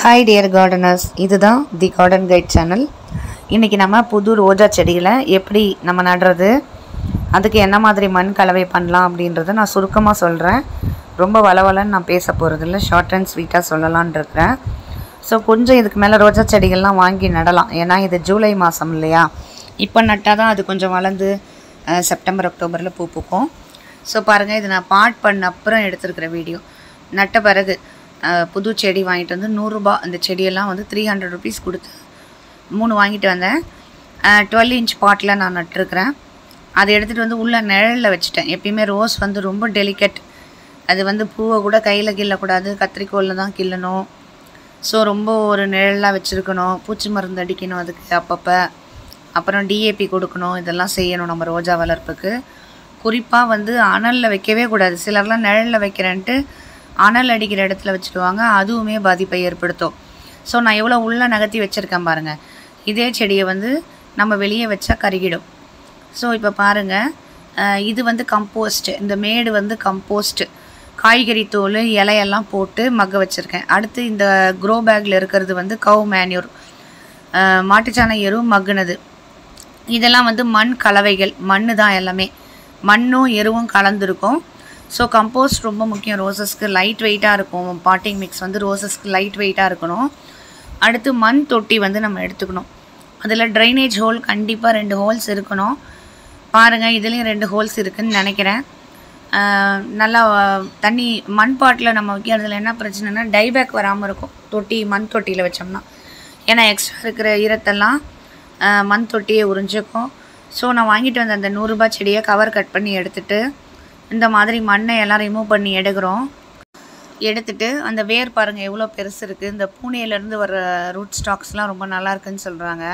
hi dear gardeners இதுதான் தி garden guide channel இன்றைக்கி நம்ம புது ரோஜா செடிகளை எப்படி நம்ம நடுறது அதுக்கு என்ன மாதிரி மண் கலவை பண்ணலாம் அப்படின்றத நான் சுருக்கமாக சொல்கிறேன் ரொம்ப வளவலன்னு நான் பேச போகிறதில்ல ஷார்ட் அண்ட் ஸ்வீட்டாக சொல்லலான் இருக்கிறேன் ஸோ கொஞ்சம் இதுக்கு மேலே ரோஜா செடிகள்லாம் வாங்கி நடலாம் ஏன்னா இது ஜூலை மாதம் இல்லையா இப்போ நட்டால் தான் அது கொஞ்சம் வளர்ந்து அஹ், செப்டம்பர் அக்டோபரில் பூ பூக்கும் ஸோ பாருங்கள் இது நான் பாட் பண்ண அப்புறம் எடுத்திருக்கிற வீடியோ நட்ட பிறகு அஹ், புது செடி வாங்கிட்டு வந்து நூறுரூபா அந்த செடியெல்லாம் வந்து த்ரீ ஹண்ட்ரட் ருபீஸ் கொடுத்து மூணு வாங்கிட்டு வந்தேன் டுவெல் இன்ச் பாட்டில் நான் நட்டிருக்கிறேன் அதை எடுத்துகிட்டு வந்து உள்ள நிழலில் வச்சுட்டேன் எப்பயுமே ரோஸ் வந்து ரொம்ப டெலிகேட் அது வந்து பூவை கூட கையில் கிள்ளக்கூடாது கத்திரிக்கோலில் தான் கிள்ளணும் ஸோ ரொம்ப ஒரு நிழலாக வச்சுருக்கணும் பூச்சி மருந்து அடிக்கணும் அதுக்கு அப்பப்போ அப்புறம் டிஏபி கொடுக்கணும் இதெல்லாம் செய்யணும் நம்ம ரோஜா வளர்ப்புக்கு குறிப்பாக வந்து அனலில் வைக்கவே கூடாது சிலர்லாம் நிழலில் வைக்கிறேன்ட்டு அனல் அடிக்கிற இடத்துல வச்சுடுவாங்க அதுவுமே பாதிப்பை ஏற்படுத்தும் ஸோ நான் எவ்வளோ உள்ளே நகர்த்தி வச்சுருக்கேன் பாருங்கள் இதே செடியை வந்து நம்ம வெளியே வச்சா கருகிடும் ஸோ இப்போ பாருங்கள் இது வந்து கம்போஸ்ட் இந்த மேடு வந்து கம்போஸ்ட் காய்கறி தோல் இலையெல்லாம் போட்டு மக்க வச்சுருக்கேன் அடுத்து இந்த க்ரோ பேக்கில் இருக்கிறது வந்து கவ் மேன்யூர் மாட்டுச்சாண எரு மக்குனது இதெல்லாம் வந்து மண் கலவைகள் மண் தான் எல்லாமே மண்ணும் எருவும் கலந்துருக்கும் ஸோ கம்போஸ்ட் ரொம்ப முக்கியம் ரோசஸ்க்கு லைட் வெயிட்டாக இருக்கும் பாட்டிங் மிக்ஸ் வந்து ரோசஸ்க்கு லைட் வெயிட்டாக இருக்கணும் அடுத்து மண் தொட்டி வந்து நம்ம எடுத்துக்கணும் அதில் ட்ரைனேஜ் ஹோல் கண்டிப்பாக ரெண்டு ஹோல்ஸ் இருக்கணும் பாருங்கள் இதுலேயும் ரெண்டு ஹோல்ஸ் இருக்குதுன்னு நினைக்கிறேன் ஆஹ் நல்லா ஆஹ், தண்ணி மண் பாட்டில் நம்ம வைக்கிறதுல என்ன பிரச்சனைனா டைபேக் வராமல் இருக்கும் தொட்டி மண் தொட்டியில் வச்சோம்னா ஏன்னா எக்ஸ்ட்ரா இருக்கிற ஈரத்தெல்லாம் ஆஹ், மண் தொட்டியை உறிஞ்சிக்கும் ஸோ நான் வாங்கிட்டு வந்த அந்த நூறுரூபா செடியை கவர் கட் பண்ணி எடுத்துட்டு இந்த மாதிரி மண்ணை எல்லாம் ரிமூவ் பண்ணி எடுக்கிறோம் எடுத்துட்டு அந்த வேர் பாருங்கள் எவ்வளோ பெருசு இருக்குது இந்த பூனேலேருந்து வர ரூட் ஸ்டாக்ஸ்லாம் ரொம்ப நல்லா இருக்குன்னு சொல்கிறாங்க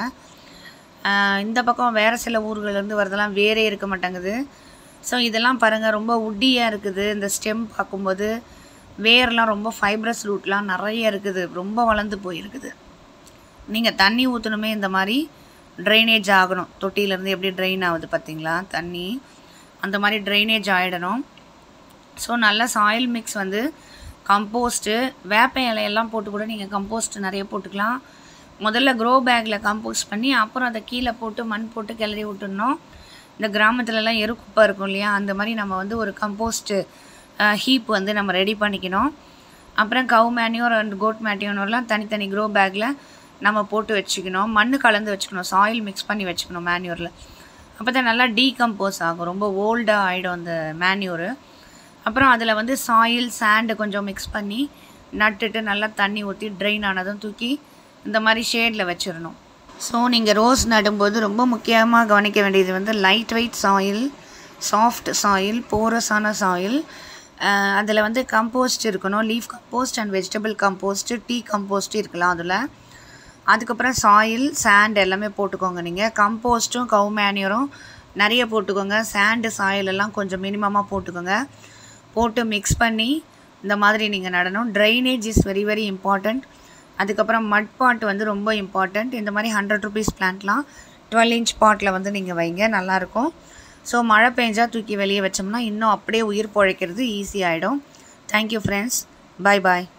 இந்த பக்கம் வேறு சில ஊர்கள்லேருந்து வரதெல்லாம் வேரே இருக்க மாட்டேங்குது ஸோ இதெல்லாம் பாருங்கள் ரொம்ப உட்டியாக இருக்குது இந்த ஸ்டெம் பார்க்கும்போது வேர்லாம் ரொம்ப ஃபைப்ரஸ் ரூட்லாம் நிறைய இருக்குது ரொம்ப வளர்ந்து போயிருக்குது நீங்கள் தண்ணி ஊற்றணுமே இந்த மாதிரி ட்ரைனேஜ் ஆகணும் தொட்டியிலேருந்து எப்படி ட்ரெயின் ஆகுது பார்த்தீங்களா தண்ணி அந்த மாதிரி ட்ரைனேஜ் ஆகிடணும் ஸோ நல்ல சாயில் மிக்ஸ் வந்து கம்போஸ்ட்டு வேப்ப இலையெல்லாம் போட்டு கூட நீங்கள் கம்போஸ்ட் நிறைய போட்டுக்கலாம் முதல்ல க்ரோ பேக்கில் கம்போஸ்ட் பண்ணி அப்புறம் அதை கீழே போட்டு மண் போட்டு கிளறி விட்டுடணும் இந்த கிராமத்துலலாம் எருக்குப்பை இருக்கும் இல்லையா அந்த மாதிரி நம்ம வந்து ஒரு கம்போஸ்ட்டு ஹீப் வந்து நம்ம ரெடி பண்ணிக்கணும் அப்புறம் கவு மேன்யூர் அண்ட் கோட் மேன்யூர்லாம் தனித்தனி க்ரோ பேக்கில் நம்ம போட்டு வச்சுக்கணும் மண் கலந்து வச்சுக்கணும் சாயில் மிக்ஸ் பண்ணி வச்சுக்கணும் மேன்யூரில் அப்போ தான் நல்லா டீகம்போஸ் ஆகும் ரொம்ப ஓல்டாக ஆகிடும் அந்த மேன்யூரு அப்புறம் அதில் வந்து சாயில் சாண்டு கொஞ்சம் மிக்ஸ் பண்ணி நட்டுட்டு நல்லா தண்ணி ஊற்றி ட்ரெயின் ஆனதும் தூக்கி இந்த மாதிரி ஷேடில் வச்சிடணும் ஸோ நீங்கள் ரோஸ் நடும்போது ரொம்ப முக்கியமாக கவனிக்க வேண்டியது வந்து light weight soil soft soil போரஸான சாயில் அதில் வந்து கம்போஸ்ட் இருக்கணும் leaf compost and vegetable compost tea compost இருக்கலாம் அதில் அதுக்கப்புறம் சாயில் சாண்ட் எல்லாமே போட்டுக்கோங்க நீங்கள் கம்போஸ்ட்டும் கவு மேனியரும் நிறைய போட்டுக்கோங்க சாண்டு சாயில் எல்லாம் கொஞ்சம் மினிமமாக போட்டுக்கோங்க போட்டு மிக்ஸ் பண்ணி இந்த மாதிரி நீங்கள் நடணும் drainage is very very important அதுக்கப்புறம் மட் பாட் வந்து ரொம்ப இம்பார்ட்டண்ட் இந்த மாதிரி ஹண்ட்ரட் ருபீஸ் பிளான்ட்லாம் டுவெல் இன்ச் பாட்டில் வந்து நீங்கள் வைங்க நல்லாயிருக்கும் ஸோ மழை பெஞ்சா தூக்கி வெளியே வச்சோம்னா இன்னும் அப்படியே உயிர் பிழைக்கிறது ஈஸி ஆகிடும் தேங்க்யூ ஃப்ரெண்ட்ஸ் பை பாய்